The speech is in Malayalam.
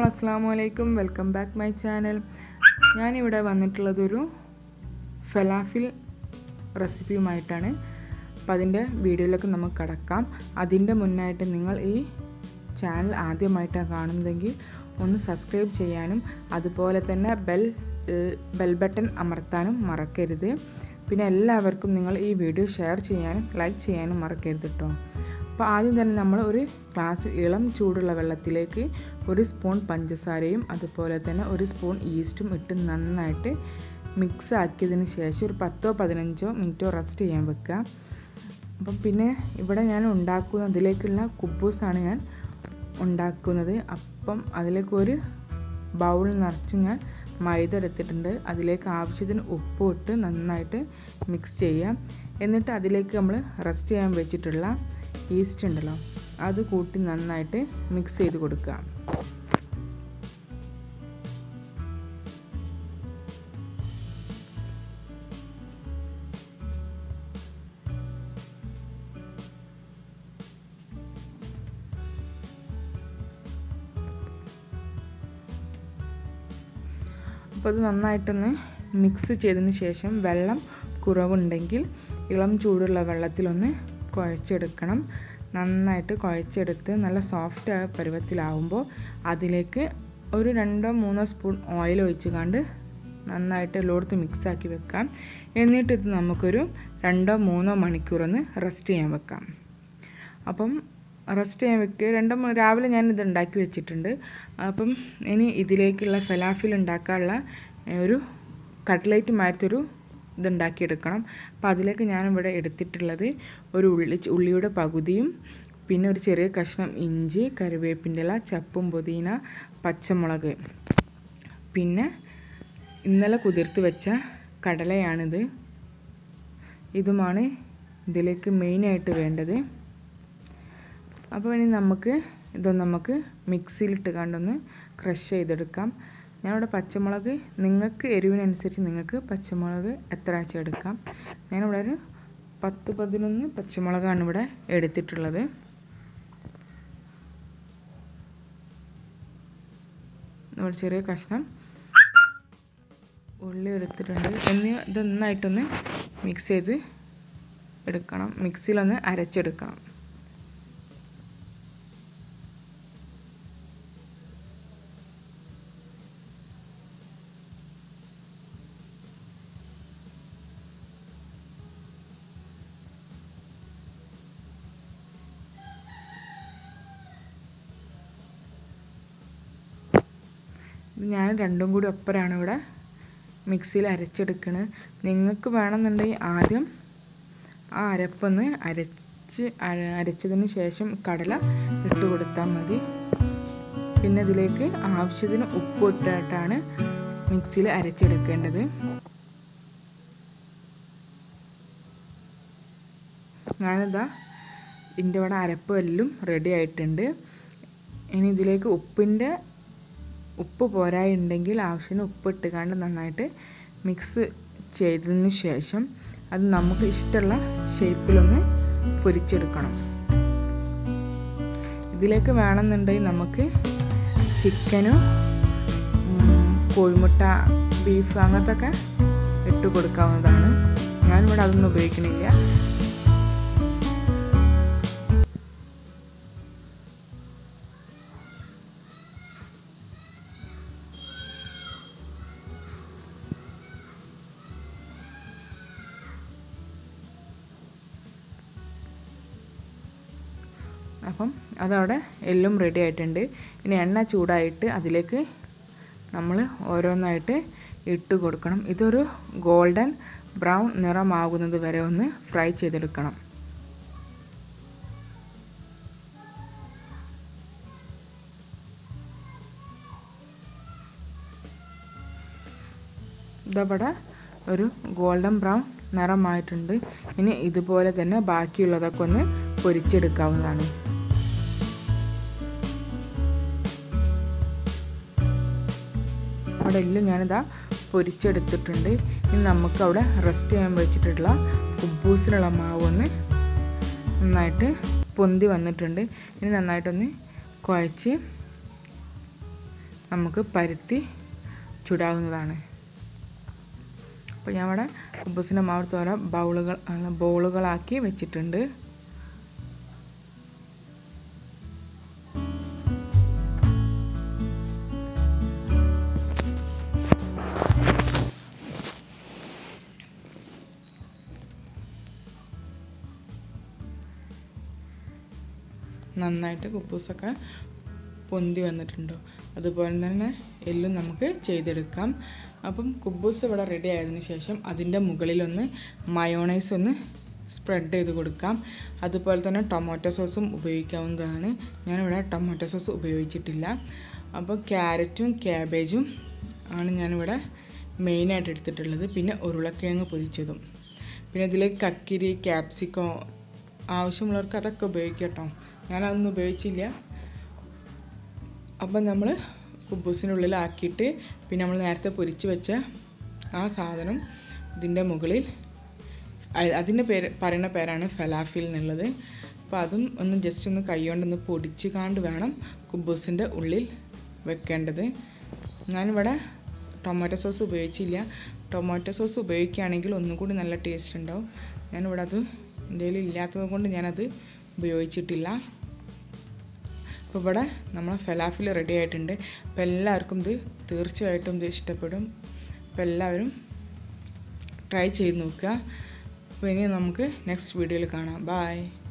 അസ്സാം വലൈക്കും വെൽക്കം ബാക്ക് മൈ ചാനൽ ഞാനിവിടെ വന്നിട്ടുള്ളതൊരു ഫലാഫിൽ റെസിപ്പിയുമായിട്ടാണ് അപ്പം അതിൻ്റെ വീഡിയോയിലേക്ക് നമുക്ക് കടക്കാം അതിൻ്റെ മുന്നായിട്ട് നിങ്ങൾ ഈ ചാനൽ ആദ്യമായിട്ടാണ് കാണുന്നതെങ്കിൽ ഒന്ന് സബ്സ്ക്രൈബ് ചെയ്യാനും അതുപോലെ തന്നെ ബെൽ ബെൽ ബട്ടൺ അമർത്താനും മറക്കരുത് പിന്നെ എല്ലാവർക്കും നിങ്ങൾ ഈ വീഡിയോ ഷെയർ ചെയ്യാനും ലൈക്ക് ചെയ്യാനും മറക്കരുത് കേട്ടോ അപ്പോൾ ആദ്യം തന്നെ നമ്മൾ ഒരു ഗ്ലാസ് ഇളം ചൂടുള്ള വെള്ളത്തിലേക്ക് ഒരു സ്പൂൺ പഞ്ചസാരയും അതുപോലെ തന്നെ ഒരു സ്പൂൺ ഈസ്റ്റും ഇട്ട് നന്നായിട്ട് മിക്സ് ആക്കിയതിന് ശേഷം ഒരു പത്തോ പതിനഞ്ചോ മിനിറ്റോ റെസ്റ്റ് ചെയ്യാൻ വെക്കുക അപ്പം പിന്നെ ഇവിടെ ഞാൻ ഉണ്ടാക്കുന്ന അതിലേക്കുള്ള കുബൂസാണ് ഞാൻ ഉണ്ടാക്കുന്നത് അപ്പം അതിലേക്ക് ഒരു ബൗൾ നിറച്ചും ഞാൻ മൈദ എടുത്തിട്ടുണ്ട് അതിലേക്ക് ആവശ്യത്തിന് ഉപ്പും ഇട്ട് നന്നായിട്ട് മിക്സ് ചെയ്യാം എന്നിട്ട് അതിലേക്ക് നമ്മൾ റെസ്റ്റ് ചെയ്യാൻ വെച്ചിട്ടുള്ള ഈസ്റ്റ് ഉണ്ടല്ലോ അത് കൂട്ടി നന്നായിട്ട് മിക്സ് ചെയ്ത് കൊടുക്കുക അപ്പോൾ അത് നന്നായിട്ടൊന്ന് മിക്സ് ചെയ്തതിന് ശേഷം വെള്ളം കുറവുണ്ടെങ്കിൽ ഇളം ചൂടുള്ള വെള്ളത്തിലൊന്ന് കുഴച്ചെടുക്കണം നന്നായിട്ട് കുഴച്ചെടുത്ത് നല്ല സോഫ്റ്റ് ആയ പരുവത്തിലാവുമ്പോൾ അതിലേക്ക് ഒരു രണ്ടോ മൂന്നോ സ്പൂൺ ഓയിൽ ഒഴിച്ച് കണ്ട് നന്നായിട്ട് എല്ലായിടത്തും മിക്സാക്കി വെക്കാം എന്നിട്ട് ഇത് നമുക്കൊരു രണ്ടോ മൂന്നോ മണിക്കൂറൊന്ന് റെസ്റ്റ് ചെയ്യാൻ വെക്കാം അപ്പം റെസ്റ്റ് ചെയ്യാൻ വെക്കുക രണ്ടോ രാവിലെ ഞാൻ ഇത് ഉണ്ടാക്കി വെച്ചിട്ടുണ്ട് അപ്പം ഇനി ഇതിലേക്കുള്ള ഫലാഫിൽ ഉണ്ടാക്കാനുള്ള ഒരു കട്ട്ലേറ്റ് മാറ്റൊരു ഇതുണ്ടാക്കിയെടുക്കണം അപ്പോൾ അതിലേക്ക് ഞാനിവിടെ എടുത്തിട്ടുള്ളത് ഒരു ഉള്ളി ഉള്ളിയുടെ പകുതിയും പിന്നെ ഒരു ചെറിയ കഷ്ണം ഇഞ്ചി കറിവേപ്പിൻ്റെ ഇല ചപ്പും പുതിന പച്ചമുളക് പിന്നെ ഇന്നലെ കുതിർത്ത് വെച്ച കടലയാണിത് ഇതുമാണ് ഇതിലേക്ക് മെയിനായിട്ട് വേണ്ടത് അപ്പോൾ ഇനി നമുക്ക് ഇതൊന്ന് നമുക്ക് മിക്സിയിലിട്ട് കണ്ടൊന്ന് ക്രഷ് ചെയ്തെടുക്കാം ഞാനിവിടെ പച്ചമുളക് നിങ്ങൾക്ക് എരിവിനനുസരിച്ച് നിങ്ങൾക്ക് പച്ചമുളക് എത്ര ആഴ്ച എടുക്കാം ഞാനിവിടെ ഒരു പത്ത് പതിനൊന്ന് പച്ചമുളകാണ് ഇവിടെ എടുത്തിട്ടുള്ളത് നമ്മുടെ ചെറിയ കഷ്ണം ഉള്ളി എടുത്തിട്ടുണ്ട് എന്നി ഇത് നന്നായിട്ടൊന്ന് മിക്സ് ചെയ്ത് എടുക്കണം മിക്സിയിലൊന്ന് അരച്ചെടുക്കണം ഇത് ഞാൻ രണ്ടും കൂടി ഒപ്പരാണ് ഇവിടെ മിക്സിയിൽ അരച്ചെടുക്കുന്നത് നിങ്ങൾക്ക് വേണമെന്നുണ്ടെങ്കിൽ ആദ്യം ആ അരപ്പൊന്ന് അരച്ച് അരച്ചതിന് ശേഷം കടല ഇട്ട് കൊടുത്താൽ മതി പിന്നെ ഇതിലേക്ക് ആവശ്യത്തിന് ഉപ്പ് ഇട്ടിട്ടാണ് മിക്സിയിൽ അരച്ചെടുക്കേണ്ടത് ഞാനിതാ ഇതിൻ്റെ ഇവിടെ അരപ്പ് എല്ലാം റെഡി ആയിട്ടുണ്ട് ഇനി ഇതിലേക്ക് ഉപ്പിൻ്റെ ഉപ്പ് പോരായുണ്ടെങ്കിൽ ആവശ്യത്തിന് ഉപ്പ് ഇട്ടുകൊണ്ട് നന്നായിട്ട് മിക്സ് ചെയ്തതിന് ശേഷം അത് നമുക്ക് ഇഷ്ടമുള്ള ഷേപ്പിലൊന്ന് പൊരിച്ചെടുക്കണം ഇതിലേക്ക് വേണമെന്നുണ്ടെങ്കിൽ നമുക്ക് ചിക്കനും കോഴിമുട്ട ബീഫ് അങ്ങനത്തെ ഒക്കെ ഇട്ട് കൊടുക്കാവുന്നതാണ് ഞാനിവിടെ അതൊന്നും ഉപയോഗിക്കണില്ല അപ്പം അതവിടെ എല്ലാം റെഡി ആയിട്ടുണ്ട് ഇനി എണ്ണ ചൂടായിട്ട് അതിലേക്ക് നമ്മൾ ഓരോന്നായിട്ട് ഇട്ട് കൊടുക്കണം ഇതൊരു ഗോൾഡൻ ബ്രൗൺ നിറമാകുന്നത് വരെ ഒന്ന് ഫ്രൈ ചെയ്തെടുക്കണം ഇതവിടെ ഒരു ഗോൾഡൻ ബ്രൗൺ നിറമായിട്ടുണ്ട് ഇനി ഇതുപോലെ തന്നെ ബാക്കിയുള്ളതൊക്കെ ഒന്ന് പൊരിച്ചെടുക്കാവുന്നതാണ് അവിടെ എല്ലാം ഞാനിതാ പൊരിച്ചെടുത്തിട്ടുണ്ട് ഇനി നമുക്ക് അവിടെ റെസ്റ്റ് ചെയ്യാൻ വെച്ചിട്ടുള്ള കുബൂസിനുള്ള മാവ് ഒന്ന് നന്നായിട്ട് പൊന്തി വന്നിട്ടുണ്ട് ഇനി നന്നായിട്ടൊന്ന് കുഴച്ച് നമുക്ക് പരുത്തി ചുടാവുന്നതാണ് അപ്പോൾ ഞാൻ ഇവിടെ കുബൂസിൻ്റെ മാവ് തോര ബൗളുകൾ ബോളുകളാക്കി വെച്ചിട്ടുണ്ട് നന്നായിട്ട് കുബൂസൊക്കെ പൊന്തി വന്നിട്ടുണ്ടോ അതുപോലെ തന്നെ എല്ലും നമുക്ക് ചെയ്തെടുക്കാം അപ്പം കുബൂസ് ഇവിടെ റെഡി ആയതിനു ശേഷം അതിൻ്റെ മുകളിലൊന്ന് മയോണൈസ് ഒന്ന് സ്പ്രെഡ് ചെയ്ത് കൊടുക്കാം അതുപോലെ തന്നെ ടൊമാറ്റോ സോസും ഉപയോഗിക്കാവുന്നതാണ് ഞാനിവിടെ ടൊമാറ്റോ സോസ് ഉപയോഗിച്ചിട്ടില്ല അപ്പോൾ ക്യാരറ്റും ക്യാബേജും ആണ് ഞാനിവിടെ മെയിനായിട്ട് എടുത്തിട്ടുള്ളത് പിന്നെ ഉരുളക്കിഴങ്ങ് പൊരിച്ചതും പിന്നെ ഇതിലേക്ക് കക്കിരി ക്യാപ്സിക്കോ ആവശ്യമുള്ളവർക്ക് അതൊക്കെ ഉപയോഗിക്കാം കേട്ടോ ഞാനതൊന്നും ഉപയോഗിച്ചില്ല അപ്പം നമ്മൾ കുബൂസിൻ്റെ ഉള്ളിലാക്കിയിട്ട് പിന്നെ നമ്മൾ നേരത്തെ പൊരിച്ച് വെച്ച ആ സാധനം ഇതിൻ്റെ മുകളിൽ അതിൻ്റെ പേര് പറയുന്ന പേരാണ് ഫലാഫിൽ എന്നുള്ളത് അപ്പോൾ അതും ഒന്ന് ജസ്റ്റ് ഒന്ന് കൈകൊണ്ടൊന്ന് പൊടിച്ച് കാണ്ട് വേണം കുബൂസിൻ്റെ ഉള്ളിൽ വെക്കേണ്ടത് ഞാനിവിടെ ടൊമാറ്റോ സോസ് ഉപയോഗിച്ചില്ല ടൊമാറ്റോ സോസ് ഉപയോഗിക്കുകയാണെങ്കിൽ ഒന്നും കൂടി നല്ല ടേസ്റ്റ് ഉണ്ടാവും ഞാനിവിടെ അത് എൻ്റെ കയ്യിൽ ഇല്ലാത്തത് കൊണ്ട് ഞാനത് ഉപയോഗിച്ചിട്ടില്ല അപ്പോൾ ഇവിടെ നമ്മളെ ഫലാഫിൽ റെഡി ആയിട്ടുണ്ട് അപ്പോൾ എല്ലാവർക്കും ഇത് തീർച്ചയായിട്ടും ഇത് ഇഷ്ടപ്പെടും അപ്പോൾ എല്ലാവരും ട്രൈ ചെയ്ത് നോക്കുക അപ്പോൾ ഇനി നമുക്ക് നെക്സ്റ്റ് വീഡിയോയിൽ കാണാം ബായ്